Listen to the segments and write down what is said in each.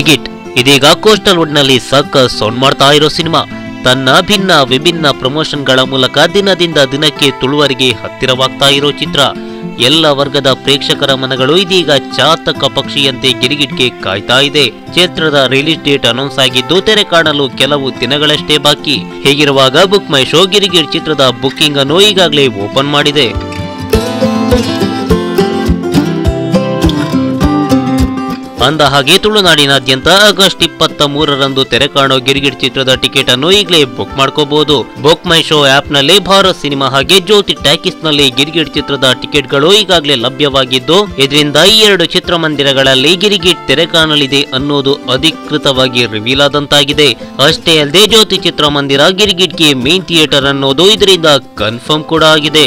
ಗಿರಿಗಿಟ್ ಇದೀಗ coastal wood ನಲ್ಲಿ ಸಕ್ಕ sound ಮಾಡ್ತಾ ಇರೋ ಸಿನಿಮಾ ತನ್ನ ಭಿನ್ನ ವಿಭಿನ್ನ ಪ್ರಮೋಷನ್ಗಳ ಮೂಲಕ ದಿನದಿಂದ ದಿನಕ್ಕೆ ತುಳುವರಿಗೆ ಹತ್ತಿರವಾಗ್ತಾ ಇರೋ ಚಿತ್ರ ಎಲ್ಲ ವರ್ಗದ ಪ್ರೇಕ್ಷಕರ ಮನಗಳು ಇದೀಗ ಚಾತಕ ಪಕ್ಷಿಯಂತೆ ಗಿರಿಗಿಟ್ಗೆ ಕಾಯ್ತಾ ಇದೆ ಚಿತ್ರದ ರಿಲೀಸ್ ಡೇಟ್ ಅನೌನ್ಸ್ ಆಗಿದ್ದು ತೆರೆ ಕಾಣಲು ಕೆಲವು ದಿನಗಳಷ್ಟೇ ಬಾಕಿ ಹೀಗಿರುವಾಗ ಬುಕ್ ಮೈ ಶೋ ಗಿರಿಗಿಟ್ ಚಿತ್ರದ ಬುಕ್ಕಿಂಗ್ ಅನ್ನು ಈಗಾಗಲೇ ಓಪನ್ ಮಾಡಿದೆ ಅಂದ ಹಾಗೆ ತುಳುನಾಡಿನಾದ್ಯಂತ ಆಗಸ್ಟ್ ಇಪ್ಪತ್ತ ಮೂರರಂದು ತೆರೆ ಕಾಣೋ ಗಿರಿಗಿಟ್ ಚಿತ್ರದ ಟಿಕೆಟ್ ಅನ್ನು ಈಗಲೇ ಬುಕ್ ಮಾಡ್ಕೋಬಹುದು ಬುಕ್ ಮೈ ಶೋ ಆಪ್ ನಲ್ಲಿ ಭಾರತ್ ಸಿನಿಮಾ ಹಾಗೆ ಜ್ಯೋತಿ ಟ್ಯಾಕಿಸ್ ನಲ್ಲಿ ಗಿರಿಗಿಟ್ ಚಿತ್ರದ ಟಿಕೆಟ್ಗಳು ಈಗಾಗಲೇ ಲಭ್ಯವಾಗಿದ್ದು ಇದರಿಂದ ಈ ಎರಡು ಚಿತ್ರಮಂದಿರಗಳಲ್ಲಿ ಗಿರಿಗಿಟ್ ತೆರೆ ಕಾಣಲಿದೆ ಅನ್ನೋದು ಅಧಿಕೃತವಾಗಿ ರಿವೀಲ್ ಆದಂತಾಗಿದೆ ಅಷ್ಟೇ ಅಲ್ಲದೆ ಜ್ಯೋತಿ ಚಿತ್ರಮಂದಿರ ಗಿರಿಗಿಟ್ಗೆ ಮೇನ್ ಥಿಯೇಟರ್ ಅನ್ನೋದು ಇದರಿಂದ ಕನ್ಫರ್ಮ್ ಕೂಡ ಆಗಿದೆ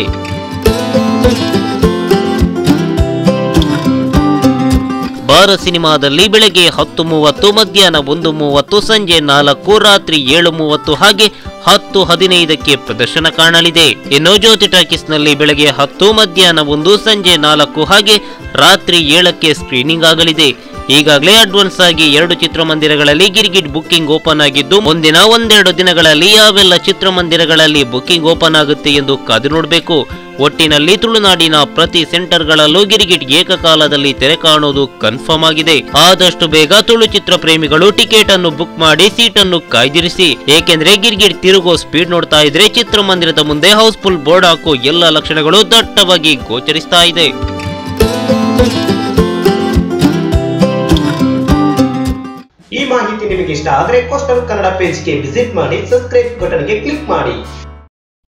ಭಾರತ್ ಸಿನಿಮಾದಲ್ಲಿ ಬೆಳಗ್ಗೆ ಹತ್ತು ಮೂವತ್ತು ಮಧ್ಯಾಹ್ನ ಒಂದು ಮೂವತ್ತು ಸಂಜೆ ನಾಲ್ಕು ರಾತ್ರಿ ಏಳು ಮೂವತ್ತು ಹಾಗೆ ಹತ್ತು ಹದಿನೈದಕ್ಕೆ ಪ್ರದರ್ಶನ ಕಾಣಲಿದೆ ಇನ್ನು ಜ್ಯೋತಿ ಟಾಕೀಸ್ ನಲ್ಲಿ ಬೆಳಗ್ಗೆ ಹತ್ತು ಮಧ್ಯಾಹ್ನ ಒಂದು ಸಂಜೆ ನಾಲ್ಕು ಹಾಗೆ ರಾತ್ರಿ ಏಳಕ್ಕೆ ಸ್ಕ್ರೀನಿಂಗ್ ಆಗಲಿದೆ ಈಗಾಗಲೇ ಅಡ್ವಾನ್ಸ್ ಆಗಿ ಎರಡು ಚಿತ್ರಮಂದಿರಗಳಲ್ಲಿ ಗಿರಿಗಿಟ್ ಬುಕ್ಕಿಂಗ್ ಓಪನ್ ಆಗಿದ್ದು ಮುಂದಿನ ಒಂದೆರಡು ದಿನಗಳಲ್ಲಿ ಯಾವೆಲ್ಲ ಚಿತ್ರಮಂದಿರಗಳಲ್ಲಿ ಬುಕ್ಕಿಂಗ್ ಓಪನ್ ಆಗುತ್ತೆ ಎಂದು ಕಾದು ನೋಡಬೇಕು ಒಟ್ಟಿನಲ್ಲಿ ತುಳುನಾಡಿನ ಪ್ರತಿ ಸೆಂಟರ್ಗಳಲ್ಲೂ ಗಿರಿಗಿಟ್ ಏಕಕಾಲದಲ್ಲಿ ತೆರೆ ಕಾಣುವುದು ಕನ್ಫರ್ಮ್ ಆಗಿದೆ ಆದಷ್ಟು ಬೇಗ ತುಳು ಚಿತ್ರ ಪ್ರೇಮಿಗಳು ಟಿಕೆಟ್ ಅನ್ನು ಬುಕ್ ಮಾಡಿ ಸೀಟ್ ಅನ್ನು ಕಾಯ್ದಿರಿಸಿ ಏಕೆಂದ್ರೆ ಗಿರ್ಗಿಟ್ ತಿರುಗೋ ಸ್ಪೀಡ್ ನೋಡ್ತಾ ಇದ್ರೆ ಚಿತ್ರಮಂದಿರದ ಮುಂದೆ ಹೌಸ್ಫುಲ್ ಬೋರ್ಡ್ ಹಾಕೋ ಎಲ್ಲ ಲಕ್ಷಣಗಳು ದಟ್ಟವಾಗಿ ಗೋಚರಿಸ್ತಾ ಇದೆ ಈ ಮಾಹಿತಿ ನಿಮಗೆ ಇಷ್ಟ ಆದರೆ ಕೋಸ್ಟಲ್ ಕನ್ನಡ ಪೇಜ್ಗೆ ವಿಸಿಟ್ ಮಾಡಿ ಸಬ್ಸ್ಕ್ರೈಬ್ ಬಟನ್ಗೆ ಕ್ಲಿಕ್ ಮಾಡಿ